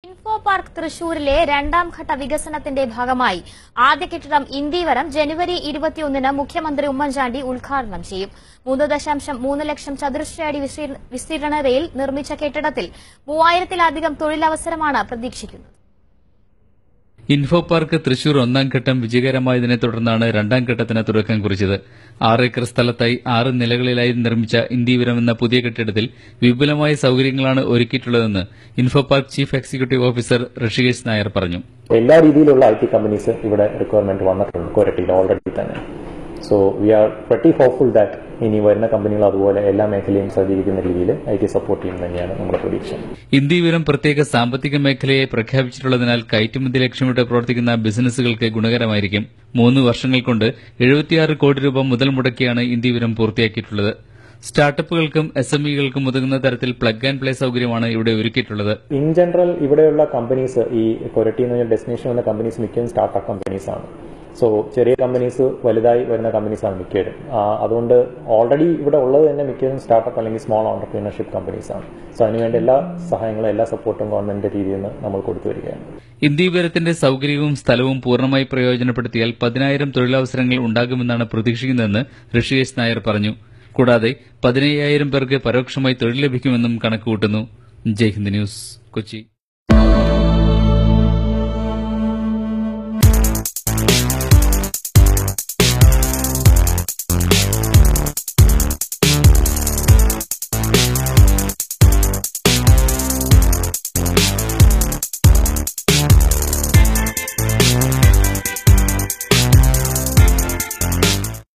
info park തൃശൂരിലെ രണ്ടാം ഘട്ട വികസനത്തിന്റെ ഭാഗമായി ആദ്യ കെട്ടിടം ഇന്ത്യവരം ജനുവരി ഇരുപത്തിയൊന്നിന് മുഖ്യമന്ത്രി ഉമ്മൻചാണ്ടി ഉദ്ഘാടനം ചെയ്യും മൂന്ന് ദശാംശം മൂന്ന് ലക്ഷം ചതുരശ്രയടി വിസ്തീർ- വിസ്തീർണതയിൽ നിർമ്മിച്ച കെട്ടിടത്തിൽ മൂവായിരത്തിലധികം തൊഴിലവസരമാണ് പ്രതീക്ഷിക്കുന്നത് ഇൻഫോ പാർക്ക് തൃശൂർ ഒന്നാം ഘട്ടം വിജയകരമായതിനെ തുടർന്നാണ് രണ്ടാം ഘട്ടത്തിന് തുടക്കം കുറിച്ചത് ആറ് ഏക്കർ സ്ഥലത്തായി ആറ് നിലകളിലായി നിർമ്മിച്ച ഇന്ത്യവരം എന്ന പുതിയ കെട്ടിടത്തിൽ വിപുലമായ സൌകര്യങ്ങളാണ് ഒരുക്കിയിട്ടുള്ളതെന്ന് Infopark chief executive officer Rishikesh Nair പറഞ്ഞു എല്ലാ രീതിയിലുള്ള ഐ ടി കമ്പനീസ് ഇവിടെ റിക്വയർമെന്റ് വന്നിട്ടുണ്ട് കൊരട്ടിയിൽ ഓൾറെഡി തന്നെ so we are very hopeful that ഇനി വരുന്ന കമ്പനികൾ അതുപോലെ എല്ലാ മേഖലയും സജ്ജീകരിക്കുന്ന രീതിയിൽ ഐ ടി സപ്പോർട്ട് ചെയ്യും തന്നെയാണ് നമ്മുടെ പ്രതീക്ഷ ഇന്ത്യവരം പ്രത്യേക സാമ്പത്തിക മേഖലയെ പ്രഖ്യാപിച്ചിട്ടുള്ളതിനാൽ കയറ്റുമതി ലക്ഷ്യമിട്ട് പ്രവർത്തിക്കുന്ന ബിസിനസ്സുകൾക്ക് ഗുണകരമായിരിക്കും മൂന്ന് വർഷങ്ങൾ കൊണ്ട് എഴുപത്തിയാറ് കോടി രൂപ മുതൽ മുടക്കിയാണ് ഇന്ത്യവരം പൂർത്തിയാക്കിയിട്ടുള്ളത് സ്റ്റാർട്ടപ്പുകൾക്കും എസ് എം ഇകൾക്കും ഉതകുന്ന തരത്തിൽ പ്ലഗ് ആൻഡ് പ്ലേ സൌകര്യമാണ് ഇവിടെ ഒരുക്കിയിട്ടുള്ളത് ഇൻ ജനറൽ ഇവിടെയുള്ള കമ്പനീസ് ഈ കൊരട്ടി എന്ന് പറഞ്ഞ ഡെസ്റ്റിനേഷൻ വന്ന കമ്പനീസ് മിക്കതും സ്റ്റാർട്ടപ്പ് കമ്പനീസ് ആണ് സോ ചെറിയ കമ്പനീസ് വലുതായി വരുന്ന കമ്പനീസ് ആണ് മിക്കവരും ആ, അതുകൊണ്ട് ഓൾറെഡി ഇവിടെ ഉള്ളത് തന്നെ മിക്കതും സ്റ്റാർട്ടപ്പ് അല്ലെങ്കിൽ സ്മോൾ ഓണ്ടർപ്രീനർഷിപ്പ് കമ്പനീസ് ആണ് സോ അതിനുവേണ്ട എല്ലാ സഹായങ്ങളും എല്ലാ സപ്പോർട്ടും ഗവൺമെന്റിന്റെ രീതിയിൽ നിന്ന് നമ്മൾ കൊടുത്തു വരികയാണ് ഇന്ത്യവരത്തിന്റെ സൌകര്യവും സ്ഥലവും പൂർണ്ണമായി പ്രയോജനപ്പെടുത്തിയാൽ പതിനായിരം തൊഴിലവസരങ്ങൾ ഉണ്ടാകുമെന്നാണ് പ്രതീക്ഷിക്കുന്നതെന്ന് ഋഷികേശ് നായർ പറഞ്ഞു കൂടാതെ പതിനയ്യായിരം പേർക്ക് പരോക്ഷമായി തൊഴിൽ ലഭിക്കുമെന്നും കണക്കുകൂട്ടുന്നു ജയ്ഹിന്ദ് ന്യൂസ് കൊച്ചി